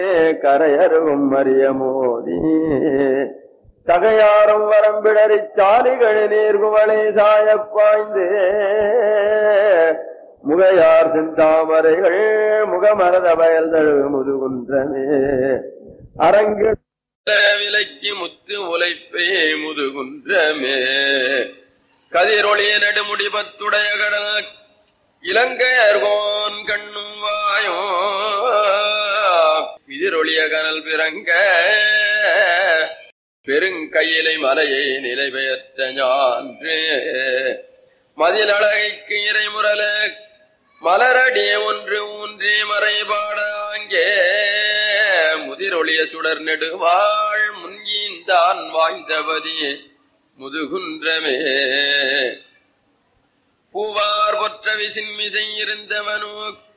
கரையருகும் மரிய மோதி தகையாரும் வரம்பிடறி சாலிகள் நீர்குவளை சாயப் பாய்ந்து முகையார் செந்தாமரைகள் முகமரத வயல் தழுவு முதுகுன்றமே அரங்கு விலைக்கு முத்து உழைப்பே முதுகுன்றமே கதிரொளிய நடுமுடி பத்துடைய கடல் இலங்கையர்கோன் கண்ணும் வாயோ எதிரொளிய கனல் பிறங்க பெருங்கையிலை மலையை நிலை பெயர்த்த ஞான்று மதிலழகைக்கு இறைமுரல மலரடி ஒன்று ஊன்றி மறைபாட அங்கே முதிரொளிய சுடர் நெடுவாள் முன்கீந்தான் வாய்ந்தபதி முதுகுன்றமே பூவார் பொற்ற விசின்மிசை இருந்தவனோ